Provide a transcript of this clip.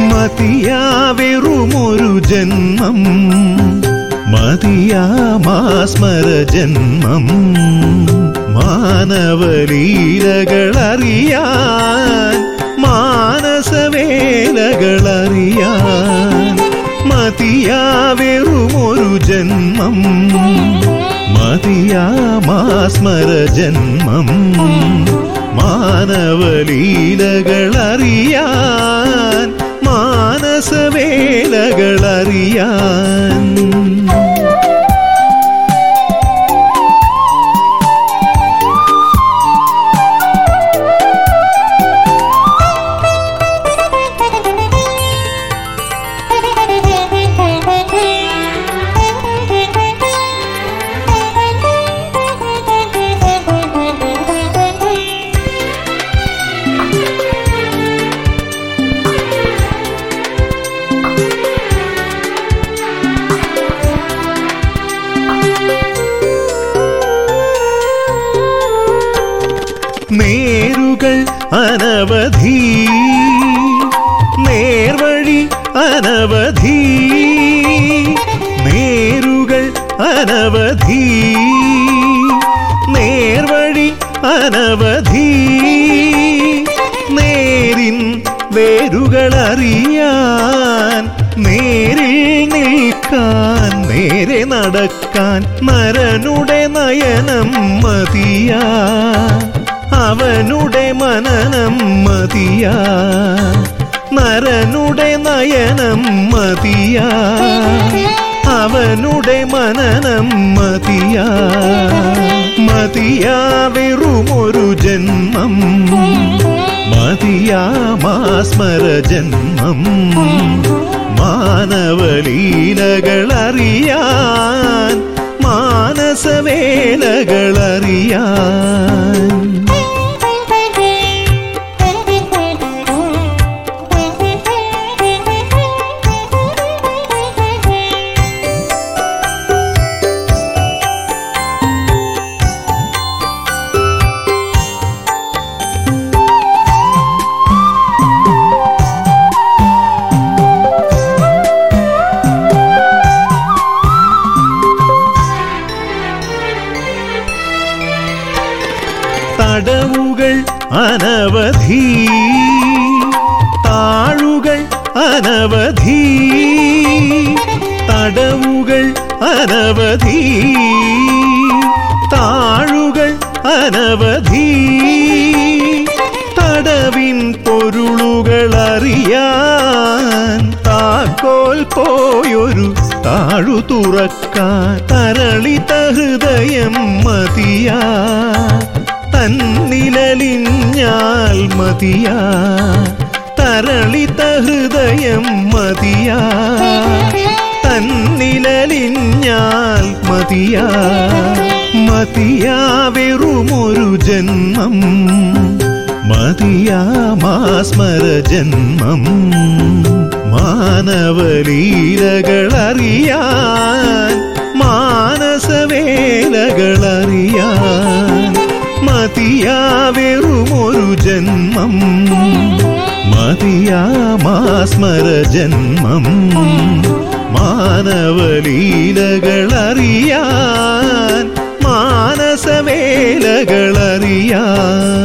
മതിയാവെറുമൊരു ജന്മം മതിയാമാസ്മര ജന്മം മാനവലീലകളറിയാൻ മാനസവേലകളറിയാൻ മതിയാവെറുമൊരു ജന്മം മതിയാമാസ്മര ജന്മം മാനവലീലകളറിയാൻ മാനസവേലകളറിയാൻ നേരുകൾ അനവധി നേർവഴി അനവധി നേരുകൾ അനവധി നേർവഴി അനവധി നേരിൻ വേരുകളറിയാൻ നേരിൽ നിൽക്കാൻ നേരെ നടക്കാൻ നരനുടെ നയനം മതിയാ അവനുടെ മനനം മതിയാ നരനുടെ നയനം മതിയാ അവനുടെ മനനം മതിയാ മതിയാ വെറുമൊരു ജന്മം മതിയാമാസ്മര ജന്മം മാനവലീലകളറിയാൻ മാനസവേലകളറിയാൻ തടവുകൾ അനവധി താഴുകൾ അനവധി തടവുകൾ അനവധി താഴുകൾ അനവധി തടവിൻ പൊരുളുകൾ അറിയാൻ താക്കോൽ പോയൊരു താഴു തുറക്കാൻ തരളിത ഹൃദയം മതിയാ തന്നിലലിഞ്ഞാൽ മതിയാ തരളിത ഹൃദയം മതിയാ തന്നിലലിഞ്ഞാൽ മതിയാ മതിയാ വെറുമൊരു ജന്മം മതിയാമാസ്മര ജന്മം മാനവലീലകളറിയാൻ മാനസവേലകളറിയാൻ മതിയാ വെറുമൊരു ജന്മം മതിയാമാസ്മര ജന്മം മാനവലീലകളറിയാൻ മാനസവേലകളറിയാൻ